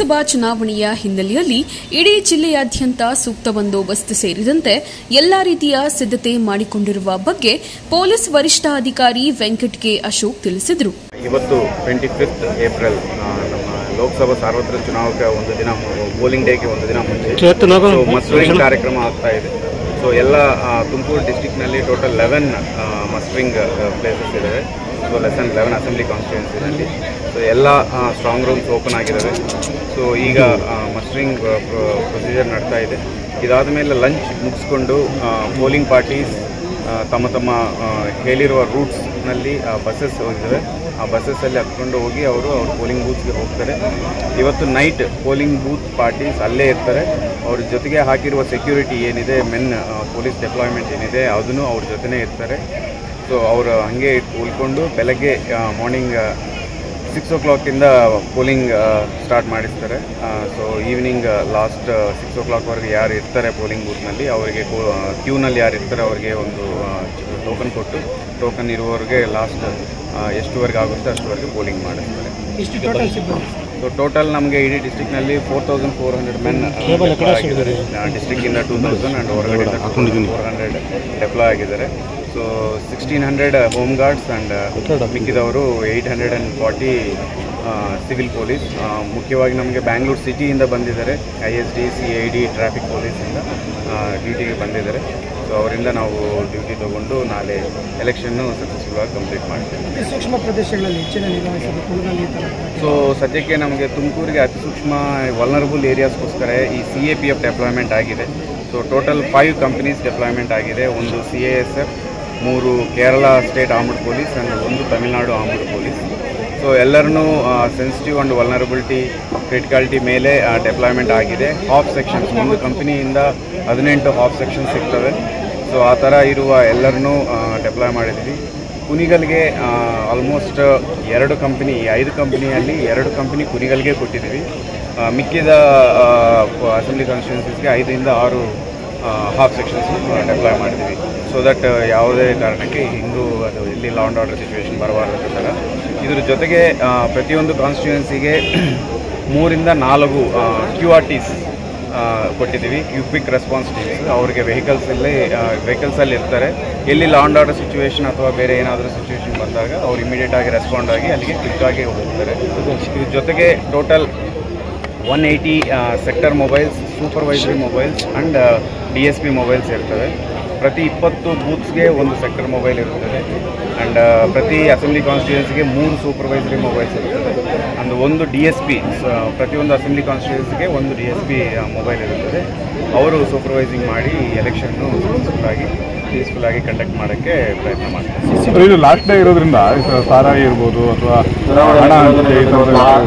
ಲೋಕಸಭಾ ಚುನಾವಣೆಯ ಹಿನ್ನೆಲೆಯಲ್ಲಿ ಇಡೀ ಜಿಲ್ಲೆಯಾದ್ಯಂತ ಸೂಕ್ತ ಬಂದೋಬಸ್ತ್ ಸೇರಿದಂತೆ ಎಲ್ಲಾ ರೀತಿಯ ಸಿದ್ದತೆ ಮಾಡಿಕೊಂಡಿರುವ ಬಗ್ಗೆ ಪೊಲೀಸ್ ವರಿಷ್ಠಾಧಿಕಾರಿ ವೆಂಕಟ್ ಕೆ ಅಶೋಕ್ ತಿಳಿಸಿದರು ಇವತ್ತು ಟ್ವೆಂಟಿ ಫಿಫ್ತ್ ಏಪ್ರಿಲ್ ಆ, ನಮ್ಮ ಲೋಕಸಭಾ ಸಾರ್ವತ್ರಿಕ ಚುನಾವಣೆ ಒಂದು ದಿನ ಪೋಲಿಂಗ್ ಡೇಗೆ ಒಂದು ದಿನ ಮುಂಚೆ ಮಸ್ಟರಿಂಗ್ ಕಾರ್ಯಕ್ರಮ ಆಗ್ತಾ ಇದೆ ಸೊ ಎಲ್ಲ ತುಮಕೂರು ಡಿಸ್ಟಿಕ್ನಲ್ಲಿ ಟೋಟಲ್ ಲೆವೆನ್ ಮಸ್ಟರಿಂಗ್ ಪ್ಲೇಸಸ್ ಇದ್ದಾವೆ ಸೊ ಲೆಸನ್ ಲೆವೆನ್ ಅಸೆಂಬ್ಲಿ ಕಾನ್ಸ್ಟಿಟ್ಯೂನ್ಸಿನಲ್ಲಿ ಸೊ ಎಲ್ಲ ಸ್ಟ್ರಾಂಗ್ ರೂಮ್ಸ್ ಓಪನ್ ಆಗಿದ್ದಾವೆ ಸೊ ಈಗ ಮಸ್ಟರಿಂಗ್ ಪ್ರೊಸೀಜರ್ ನಡ್ತಾ ಇದೆ ಇದಾದ ಮೇಲೆ ಲಂಚ್ ಮುಗಿಸ್ಕೊಂಡು ಪೋಲಿಂಗ್ ಪಾರ್ಟೀಸ್ ಆ, ತಮ್ಮ ತಮ್ಮ ಆ, ಹೇಳಿರುವ ರೂಟ್ಸ್ನಲ್ಲಿ ಬಸ್ಸಸ್ ಹೋಗಿದ್ದಾವೆ ಆ ಬಸ್ಸಸ್ಸಲ್ಲಿ ಹತ್ಕೊಂಡು ಹೋಗಿ ಅವರು ಅವ್ರ ಪೋಲಿಂಗ್ ಬೂತ್ಗೆ ಹೋಗ್ತಾರೆ ಇವತ್ತು ನೈಟ್ ಪೋಲಿಂಗ್ ಬೂತ್ ಪಾರ್ಟೀಸ್ ಅಲ್ಲೇ ಇರ್ತಾರೆ ಅವ್ರ ಜೊತೆಗೆ ಹಾಕಿರುವ ಸೆಕ್ಯೂರಿಟಿ ಏನಿದೆ ಮೆನ್ ಪೊಲೀಸ್ ಡೆಪ್ಲಾಯ್ಮೆಂಟ್ ಏನಿದೆ ಅದನ್ನು ಅವ್ರ ಜೊತೆನೇ ಇರ್ತಾರೆ ಸೊ ಅವರು ಹಾಗೆ ಉಳ್ಕೊಂಡು ಬೆಳಗ್ಗೆ ಮಾರ್ನಿಂಗ್ ಸಿಕ್ಸ್ ಓ ಕ್ಲಾಕಿಂದ ಪೋಲಿಂಗ್ ಸ್ಟಾರ್ಟ್ ಮಾಡಿಸ್ತಾರೆ ಸೊ ಈವ್ನಿಂಗ್ ಲಾಸ್ಟ್ ಸಿಕ್ಸ್ ಓ ಕ್ಲಾಕ್ವರೆಗೆ ಯಾರು ಇರ್ತಾರೆ ಪೋಲಿಂಗ್ ಬೂತ್ನಲ್ಲಿ ಅವರಿಗೆ ಕ್ಯೂನಲ್ಲಿ ಯಾರು ಇರ್ತಾರೆ ಅವರಿಗೆ ಒಂದು ಟೋಕನ್ ಕೊಟ್ಟು ಟೋಕನ್ ಇರುವವರೆಗೆ ಲಾಸ್ಟ್ ಎಷ್ಟುವರೆಗೆ ಆಗುತ್ತೆ ಅಷ್ಟುವರೆಗೆ ಪೋಲಿಂಗ್ ಮಾಡಿಸ್ತಾರೆ ಸೊ ಟೋಟಲ್ ನಮಗೆ ಇಡೀ ಡಿಸ್ಟಿಕ್ನಲ್ಲಿ four thousand four hundred men ಆಗಿದ್ದಾರೆ ಡಿಸ್ಟಿಕ್ಕಿಂದ ಟೂ ತೌಸಂಡ್ ಆ್ಯಂಡ್ ಹೊರಗಡೆ ಫೋರ್ ಹಂಡ್ರೆಡ್ ಡೆಪ್ಲಾಯ್ ಆಗಿದ್ದಾರೆ so sixteen hundred home guards and ಮಿಕ್ಕಿದವರು eight hundred and forty civil police ಮುಖ್ಯವಾಗಿ ನಮಗೆ ಬ್ಯಾಂಗ್ಳೂರು ಸಿಟಿಯಿಂದ ಬಂದಿದ್ದಾರೆ I S D C I D traffic ಪೊಲೀಸಿಂದ ಡ್ಯೂಟಿಗೆ ಬಂದಿದ್ದಾರೆ ಸೊ ಅವರಿಂದ ನಾವು ಡ್ಯೂಟಿ ತಗೊಂಡು ನಾಳೆ ಎಲೆಕ್ಷನ್ನು ಸಕ್ಸಸ್ಫುಲ್ ಆಗಿ ಕಂಪ್ಲೀಟ್ ಮಾಡ್ತೇವೆ ಅತಿ ಸೂಕ್ಷ್ಮ ಪ್ರದೇಶಗಳಲ್ಲಿ ಹೆಚ್ಚಿನ ನಿಗಾ ವಹಿಸಬೇಕು ಕುಳದಲ್ಲಿ ಈ ಥರ ಸೊ ಸದ್ಯಕ್ಕೆ ನಮಗೆ ತುಮಕೂರಿಗೆ ಅತಿ ಸೂಕ್ಷ್ಮ ವಲ್ನರಬಲ್ ಏರಿಯಾಸ್ಗೋಸ್ಕರ ಈ C A P F deployment ಆಗಿದೆ so total five companies deployment ಆಗಿದೆ ಒಂದು ಸಿ ಎ ಎಸ್ ಎಫ್ ಮೂರು Kerala state armed police and ಒಂದು ತಮಿಳುನಾಡು ಆರ್ಮ್ಡ್ ಪೊಲೀಸ್ ಸೊ ಎಲ್ಲರನ್ನೂ ಸೆನ್ಸಿಟಿವ್ ಆ್ಯಂಡ್ ವಲ್ನರಬಿಲಿಟಿ ಕ್ರಿಟಿಕಾಲಿಟಿ ಮೇಲೆ ಡೆಪ್ಲಾಯ್ಮೆಂಟ್ ಆಗಿದೆ ಹಾಫ್ ಸೆಕ್ಷನ್ಸ್ ಒಂದು ಕಂಪನಿಯಿಂದ ಹದಿನೆಂಟು ಹಾಫ್ ಸೆಕ್ಷನ್ಸ್ ಸಿಗ್ತವೆ ಸೊ ಆ ಥರ ಇರುವ ಎಲ್ಲರನ್ನೂ ಡೆಪ್ಲಾಯ್ ಮಾಡಿದ್ವಿ ಕುನಿಗಲ್ಗೆ ಆಲ್ಮೋಸ್ಟ್ ಎರಡು ಕಂಪನಿ ಐದು ಕಂಪನಿಯಲ್ಲಿ ಎರಡು ಕಂಪನಿ ಕುನಿಗಲ್ಗೆ ಕೊಟ್ಟಿದ್ದೀವಿ ಆ, ಮಿಕ್ಕಿದ ಅಸೆಂಬ್ಲಿ ಕಾನ್ಸ್ಟಿಟ್ಯೂನ್ಸೀಸ್ಗೆ ಐದರಿಂದ ಆರು ಹಾಫ್ ಸೆಕ್ಷನ್ಸ್ ಡೆಪ್ಲಾಯ್ ಮಾಡಿದ್ದೀವಿ ಸೊ ದಟ್ ಯಾವುದೇ ಕಾರಣಕ್ಕೆ ಹಿಂದೂ ಅದು ಇಲ್ಲಿ ಲಾ ಆ್ಯಂಡ್ ಆರ್ಡರ್ ಸಿಚುವೇಶನ್ ಬರಬಾರ್ದು ಥರ ಇದ್ರ ಜೊತೆಗೆ ಆ, ಪ್ರತಿಯೊಂದು ಕಾನ್ಸ್ಟಿಟ್ಯೂನ್ಸಿಗೆ ಮೂರಿಂದ ನಾಲ್ಕು ಕ್ಯೂ ಆರ್ ಟಿಸ್ ಕೊಟ್ಟಿದ್ದೀವಿ ಕ್ವಿಕ್ ರೆಸ್ಪಾನ್ಸ್ ಟೀಮ್ಸ್ ಅವರಿಗೆ ವೆಹಿಕಲ್ಸಲ್ಲಿ ವೆಹಿಕಲ್ಸಲ್ಲಿ ಇರ್ತಾರೆ ಎಲ್ಲಿ ಲಾ ಆ್ಯಂಡ್ ಆರ್ಡರ್ ಸಿಚುವೇಶನ್ ಅಥವಾ ಬೇರೆ ಏನಾದರೂ ಸಿಚುವೇಶನ್ ಬಂದಾಗ ಅವ್ರು ಇಮಿಡಿಯೇಟ್ ಆಗಿ ರೆಸ್ಪಾಂಡ್ ಆಗಿ ಅಲ್ಲಿಗೆ ಕ್ವಿಕ್ಕಾಗಿ ಹೋಗ್ತಾರೆ ಇದ್ರ ಜೊತೆಗೆ total one eighty sector mobiles supervisory mobiles and D S P mobiles ಇರ್ತವೆ ಪ್ರತಿ ಇಪ್ಪತ್ತು ಬೂತ್ಸ್ಗೆ ಒಂದು ಸೆಕ್ಟರ್ ಮೊಬೈಲ್ ಇರುತ್ತದೆ ಆ್ಯಂಡ್ ಪ್ರತಿ ಅಸೆಂಬ್ಲಿ ಕಾನ್ಸ್ಟಿಟ್ಯೂನ್ಸಿಗೆ ಮೂರು ಸೂಪರ್ವೈಸರಿ ಮೊಬೈಲ್ಸ್ ಇರುತ್ತದೆ ಅಂಡ್ ಒಂದು ಡಿ ಎಸ್ ಪಿ ಪ್ರತಿಯೊಂದು ಅಸೆಂಬ್ಲಿ ಕಾನ್ಸ್ಟಿಟ್ಯೂನ್ಸಿಗೆ ಒಂದು ಡಿ ಎಸ್ ಪಿ ಮೊಬೈಲ್ ಇರುತ್ತದೆ ಅವರು ಸೂಪರ್ವೈಸಿಂಗ್ ಮಾಡಿ ಎಲೆಕ್ಷನ್ನು ಸಕ್ಸಸ್ಫುಲ್ ಆಗಿ ಪೀಸ್ಫುಲ್ ಆಗಿ ಕಂಡಕ್ಟ್ ಮಾಡೋಕ್ಕೆ ಪ್ರಯತ್ನ ಮಾಡ್ತಾರೆ ಇದು ಲಾಸ್ಟ್ ಡೇ ಇರೋದ್ರಿಂದ ಇದು ಸಾರಾಯಿ ಇರ್ಬೋದು ಅಥವಾ ಹಣ ಹಂಚಿಕೆ ಈ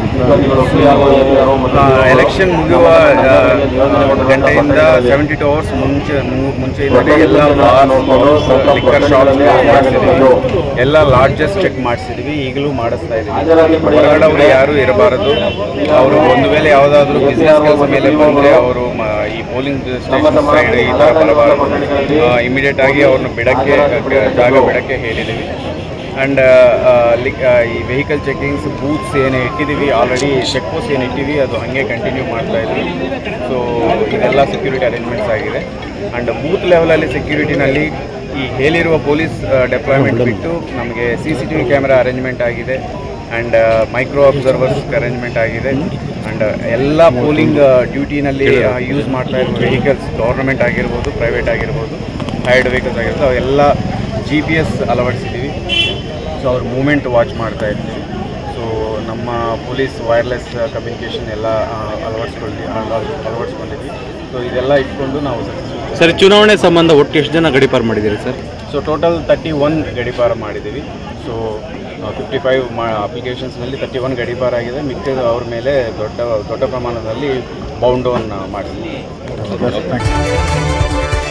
ಥರದ ಎಲೆಕ್ಷನ್ ಮುಗಿಯುವ ಆ, ಗಂಟೆಯಿಂದ ಸೆವೆಂಟಿ ಟು ಅವರ್ಸ್ ಮುಂಚೆ ಮು- ಮುಂಚೆಯಿಂದಲೇ ಎಲ್ಲ ಲಿಕ್ಕರ್ ಶಾಪ್ಸ್ ಮಾಡಿಸಿದ್ವಿ ಎಲ್ಲ ಲಾಡ್ಜಸ್ ಚೆಕ್ ಮಾಡಿಸಿದ್ವಿ ಈಗಲೂ ಮಾಡಿಸ್ತಾ ಇದ್ದೀವಿ ಹೊರಗಡೆ ಅವರು ಯಾರು ಇರಬಾರದು ಅವರು ಒಂದು ವೇಳೆ ಯಾವುದಾದ್ರೂ ಬಿಸ್ನೆಸ್ ಕೆಲಸ ಮೇಲೆ ಬಂದರೆ ಅವರು ಮ- ಈ ಪೋಲಿಂಗ್ ಸ್ಟೇಷನ್ ಸೈಡ್ ಈ ಥರ ಬರಬಾರದು ಇಮಿಡಿಯೇಟ್ ಆಗಿ ಅವ್ರನ್ನ ಬಿಡಕ್ಕೆ ಜಾಗ ಬಿಡಕ್ಕೆ ಹೇಳಿದ್ದೀವಿ ಆ್ಯಂಡ್ ಈ ವೆಹಿಕಲ್ ಚೆಕಿಂಗ್ಸ್ ಬೂತ್ಸ್ ಏನು ಇಟ್ಟಿದ್ದೀವಿ ಆಲ್ರೆಡಿ ಚೆಕ್ ಪೋಸ್ಟ್ ಏನು ಇಟ್ಟಿವಿ ಅದು ಹಾಗೆ ಕಂಟಿನ್ಯೂ ಮಾಡ್ತಾ ಇದ್ವಿ ಸೊ ಇದೆಲ್ಲ ಸೆಕ್ಯೂರಿಟಿ ಅರೇಂಜ್ಮೆಂಟ್ಸ್ ಆಗಿದೆ ಆ್ಯಂಡ್ ಬೂತ್ ಲೆವೆಲಲ್ಲಿ ಸೆಕ್ಯೂರಿಟಿನಲ್ಲಿ ಈ ಹೇಳಿರುವ ಪೊಲೀಸ್ ಡೆಪ್ಲಾಯ್ಮೆಂಟ್ ಬಿಟ್ಟು ನಮಗೆ C C T V camera arrangement ಆಗಿದೆ ಆ್ಯಂಡ್ ಮೈಕ್ರೋ ಅಬ್ಸರ್ವರ್ಸ್ ಅರೇಂಜ್ಮೆಂಟ್ ಆಗಿದೆ ಆ್ಯಂಡ್ ಎಲ್ಲ ಪೋಲಿಂಗ್ ಡ್ಯೂಟಿನಲ್ಲಿ ಯೂಸ್ ಮಾಡ್ತಾ ಇರುವ ವೆಹಿಕಲ್ಸ್ ಗೌರ್ಮೆಂಟ್ ಆಗಿರ್ಬೋದು ಪ್ರೈವೇಟ್ ಆಗಿರ್ಬೋದು ಹೈರ್ಡ್ ವೆಹಿಕಲ್ಸ್ ಆಗಿರ್ಬೋದು ಅವೆಲ್ಲ ಜಿ ಪಿ ಎಸ್ ಅಳವಡಿಸಿದ್ದೀವಿ ಸೊ ಅವ್ರ ಮೂಮೆಂಟ್ ವಾಚ್ ಮಾಡ್ತಾ ಇರ್ತೀವಿ ಸೊ ನಮ್ಮ ಪೊಲೀಸ್ ವೈರ್ಲೆಸ್ ಕಮ್ಯುನಿಕೇಷನ್ ಎಲ್ಲ ಆ, ಅಳವಡಿಸ್ಕೊಳ್ಳಿ ಅಳ- ಅಳವಡಿಸ್ಕೊಂಡಿದ್ವಿ ಸೊ ಇದೆಲ್ಲ ಇಟ್ಕೊಂಡು ನಾವು successful ಸರ್ ಚುನಾವಣೆ ಸಂಬಂಧ ಒಟ್ಟು ಎಷ್ಟು ಜನ ಗಡಿಪಾರು ಮಾಡಿದ್ದೀರಿ sir so total thirty one ಗಡಿಪಾರ ಮಾಡಿದ್ದೀವಿ ಸೊ ಫಿಫ್ಟಿ ಫೈವ್ ಮಾ ಅಪ್ಲಿಕೇಶನ್ಸ್ನಲ್ಲಿ ತರ್ಟಿ ಒನ್ ಗಡಿಪಾರ ಆಗಿದೆ ಮಿಕ್ಕಿದ ಅವ್ರ ಮೇಲೆ ದೊಡ್ಡ ದೊಡ್ಡ ಪ್ರಮಾಣದಲ್ಲಿ ಬೌಂಡೋನ್ ಮಾಡಿದ್ದೀವಿ